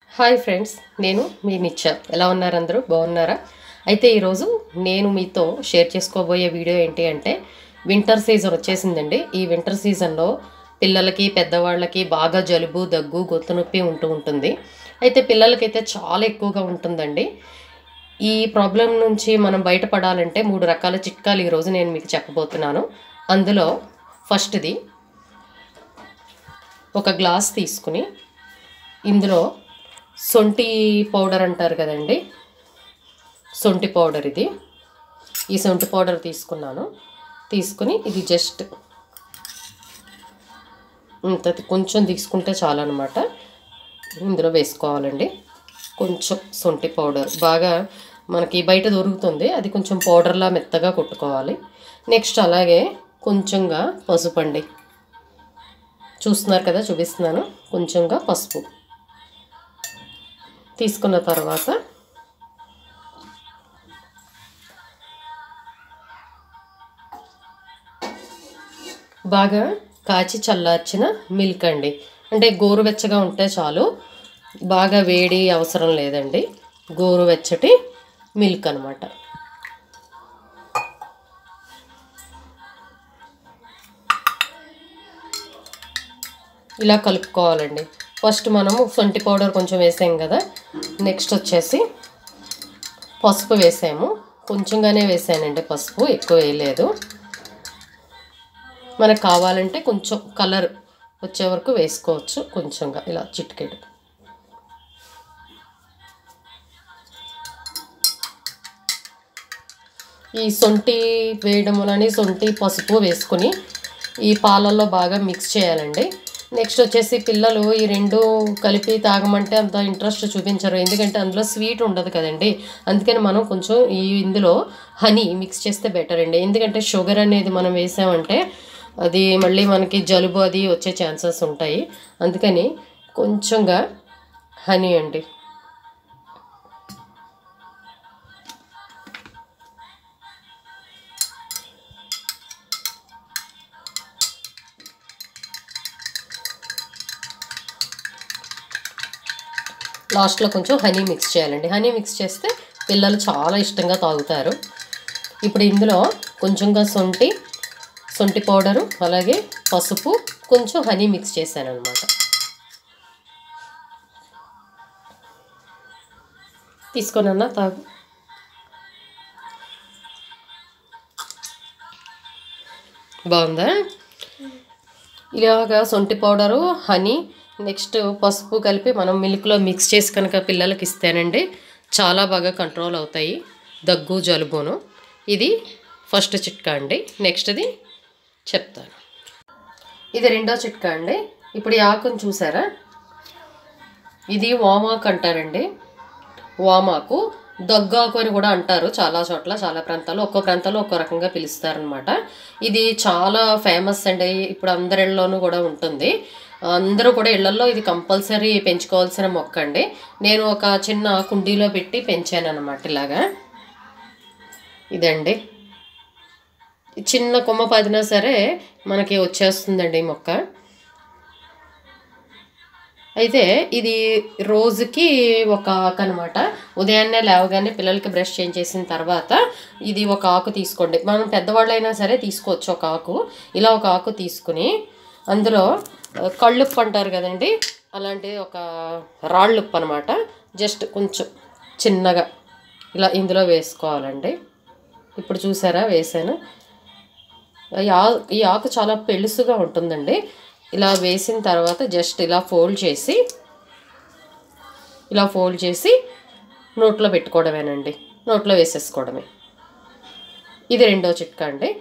hi friends నేను మీ నిత్య ఎలా ఉన్నారు అందరూ బాగున్నారా అయితే ఈరోజు నేను మీతో షేర్ చేసుకోబోయే వీడియో ఏంటి అంటే వింటర్ సీజన్ వచ్చేసిందండి ఈ వింటర్ సీజన్లో పిల్లలకి పెద్దవాళ్ళకి బాగా జలుబు దగ్గు గొంతు నొప్పి ఉంటూ ఉంటుంది అయితే పిల్లలకైతే చాలా ఎక్కువగా ఉంటుందండి ఈ ప్రాబ్లం నుంచి మనం బయటపడాలంటే మూడు రకాల చిట్కాలు ఈరోజు నేను మీకు చెప్పబోతున్నాను అందులో ఫస్ట్ది ఒక గ్లాస్ తీసుకుని ఇందులో సొంటి పౌడర్ అంటారు కదండి సొంటి పౌడర్ ఇది ఈ సొంటి పౌడర్ తీసుకున్నాను తీసుకుని ఇది జస్ట్ ఇంత కొంచెం తీసుకుంటే చాలన్నమాట ఇందులో వేసుకోవాలండి కొంచెం సొంటి పౌడర్ బాగా మనకి బయట దొరుకుతుంది అది కొంచెం పౌడర్లా మెత్తగా కొట్టుకోవాలి నెక్స్ట్ అలాగే కొంచెంగా పసుపు అండి చూస్తున్నారు కదా చూపిస్తున్నాను కొంచెంగా పసుపు తీసుకున్న తర్వాత బాగా కాచి చల్లార్చిన మిల్క్ అండి అంటే గోరువెచ్చగా ఉంటే చాలు బాగా వేడి అవసరం లేదండి గోరువెచ్చటి మిల్క్ అనమాట ఇలా కలుపుకోవాలండి ఫస్ట్ మనము సొంటి పౌడర్ కొంచెం వేసాం కదా నెక్స్ట్ వచ్చేసి పసుపు వేసాము కొంచెంగానే వేసానండి పసుపు ఎక్కువ వేయలేదు మనకు కావాలంటే కొంచెం కలర్ వచ్చే వరకు వేసుకోవచ్చు కొంచెంగా ఇలా చిటికెడు ఈ సొంటి వేయడం వలని సొంటి పసుపు వేసుకుని ఈ పాలల్లో బాగా మిక్స్ చేయాలండి నెక్స్ట్ వచ్చేసి పిల్లలు ఈ రెండు కలిపి తాగమంటే అంత ఇంట్రెస్ట్ చూపించరు ఎందుకంటే అందులో స్వీట్ ఉండదు కదండి అందుకని మనం కొంచెం ఈ ఇందులో హనీ మిక్స్ చేస్తే బెటర్ అండి ఎందుకంటే షుగర్ అనేది మనం వేసామంటే అది మళ్ళీ మనకి జలుబు అది వచ్చే ఛాన్సెస్ ఉంటాయి అందుకని కొంచెంగా హనీ అండి లాస్ట్లో కొంచెం హనీ మిక్స్ చేయాలండి హనీ మిక్స్ చేస్తే పిల్లలు చాలా ఇష్టంగా తాగుతారు ఇప్పుడు ఇందులో కొంచెంగా సొంటి సొంటి పౌడరు అలాగే పసుపు కొంచెం హనీ మిక్స్ చేశాను అనమాట తీసుకొనన్నా తాగు బాగుందా ఇలాగా సొంటి పౌడరు హనీ నెక్స్ట్ పసుపు కలిపి మనం మిల్క్లో మిక్స్ చేసి కనుక పిల్లలకి ఇస్తేనండి చాలా బాగా కంట్రోల్ అవుతాయి దగ్గు జలుబును ఇది ఫస్ట్ చిట్కా అండి నెక్స్ట్ది చెప్తాను ఇది రెండో చిట్కా అండి ఇప్పుడు ఈ ఆకును చూసారా ఇది వామాకు అంటారండి వామాకు దగ్గాకు అని కూడా అంటారు చాలా చోట్ల చాలా ప్రాంతాల్లో ఒక్కో ప్రాంతాల్లో ఒక్కో రకంగా పిలుస్తారనమాట ఇది చాలా ఫేమస్ అండి ఇప్పుడు అందరిళ్ళలోనూ కూడా ఉంటుంది అందరూ కూడా ఇళ్లలో ఇది కంపల్సరీ పెంచుకోవాల్సిన మొక్క అండి నేను ఒక చిన్న కుండీలో పెట్టి పెంచాను అనమాట ఇలాగా ఇదండి చిన్న కొమ్మ పదినా సరే మనకి వచ్చేస్తుందండి ఈ మొక్క అయితే ఇది రోజుకి ఒక ఆకు అనమాట ఉదయాన్నే లేవగానే పిల్లలకి బ్రష్ చేసిన తర్వాత ఇది ఒక ఆకు తీసుకోండి మనం పెద్దవాళ్ళైనా సరే తీసుకోవచ్చు ఒక ఆకు ఇలా ఒక ఆకు తీసుకుని అందులో కళ్ళుప్పు అంటారు కదండి అలాంటి ఒక రాళ్ళుప్పు అనమాట జస్ట్ కొంచెం చిన్నగా ఇలా ఇందులో వేసుకోవాలండి ఇప్పుడు చూసారా వేసాను ఈ ఆ ఈ ఆకు చాలా పెళుసుగా ఉంటుందండి ఇలా వేసిన తర్వాత జస్ట్ ఇలా ఫోల్డ్ చేసి ఇలా ఫోల్డ్ చేసి నోట్లో పెట్టుకోవడమేనండి నోట్లో వేసేసుకోవడమే ఇది రెండో చిట్కా అండి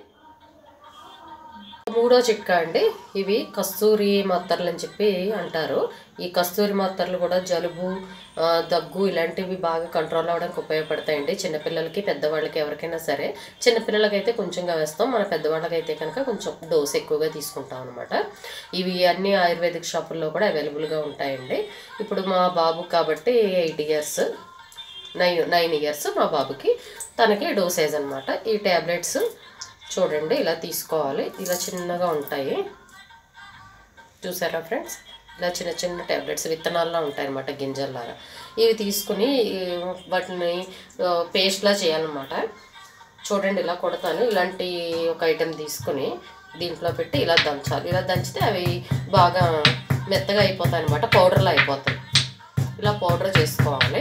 మూడో చిట్కా అండి ఇవి కస్తూరి మాత్రలు అని చెప్పి అంటారు ఈ కస్తూరి మాత్రలు కూడా జలుబు దగ్గు ఇలాంటివి బాగా కంట్రోల్ అవ్వడానికి ఉపయోగపడతాయండి చిన్నపిల్లలకి పెద్దవాళ్ళకి ఎవరికైనా సరే చిన్నపిల్లలకైతే కొంచెంగా వేస్తాం మన పెద్దవాళ్ళకైతే కనుక కొంచెం డోస్ ఎక్కువగా తీసుకుంటాం అనమాట ఇవి అన్ని ఆయుర్వేదిక్ షాపుల్లో కూడా అవైలబుల్గా ఉంటాయండి ఇప్పుడు మా బాబు కాబట్టి eight years nine nine years మా బాబుకి తనకి డోసేజ్ అనమాట ఈ ట్యాబ్లెట్స్ చూడండి ఇలా తీసుకోవాలి ఇలా చిన్నగా ఉంటాయి చూసారా ఫ్రెండ్స్ ఇలా చిన్న చిన్న ట్యాబ్లెట్స్ విత్తనాల్లో ఉంటాయన్నమాట గింజల్లాగా ఇవి తీసుకుని ఈ వాటిని ఆ, పేస్ట్లా చేయాలన్నమాట చూడండి ఇలా కొడతాను ఇలాంటి ఒక ఐటెం తీసుకుని దీంట్లో పెట్టి ఇలా దంచాలి ఇలా దంచితే అవి బాగా మెత్తగా అయిపోతాయి అనమాట పౌడర్లా అయిపోతాయి ఇలా పౌడర్ చేసుకోవాలి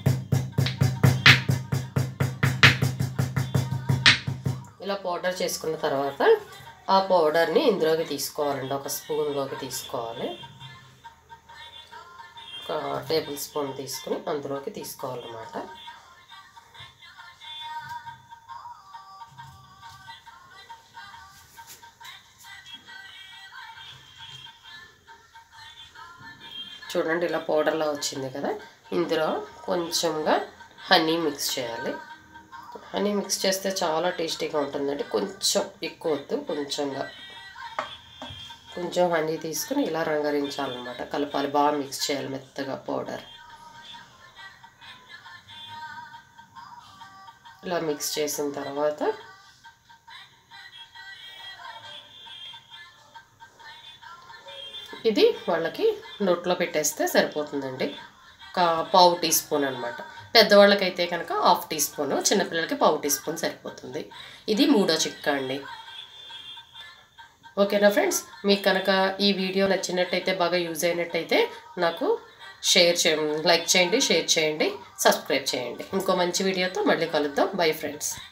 ఇలా పౌడర్ చేసుకున్న తర్వాత ఆ పౌడర్ని ఇందులోకి తీసుకోవాలండి ఒక స్పూన్లోకి తీసుకోవాలి ఒక టేబుల్ స్పూన్ తీసుకుని అందులోకి తీసుకోవాలన్నమాట చూడండి ఇలా పౌడర్లా వచ్చింది కదా ఇందులో కొంచెంగా హనీ మిక్స్ చేయాలి హనీ మిక్స్ చేస్తే చాలా టేస్టీగా ఉంటుందండి కొంచెం ఎక్కువ వద్దు కొంచెంగా కొంచెం హనీ తీసుకుని ఇలా రంగరించాలన్నమాట కలపాలి బాగా మిక్స్ చేయాలి మెత్తగా పౌడర్ ఇలా మిక్స్ చేసిన తర్వాత ఇది వాళ్ళకి నోట్లో పెట్టేస్తే సరిపోతుందండి ఒక పావు టీ స్పూన్ అనమాట పెద్దవాళ్ళకైతే కనుక హాఫ్ టీ స్పూన్ చిన్నపిల్లలకి పావు టీ స్పూన్ సరిపోతుంది ఇది మూడో చిక్క అండి ఓకేనా ఫ్రెండ్స్ మీకు కనుక ఈ వీడియో నచ్చినట్టయితే బాగా యూజ్ అయినట్టయితే నాకు షేర్ చే లైక్ చేయండి షేర్ చేయండి సబ్స్క్రైబ్ చేయండి ఇంకో మంచి వీడియోతో మళ్ళీ కలుద్దాం బై ఫ్రెండ్స్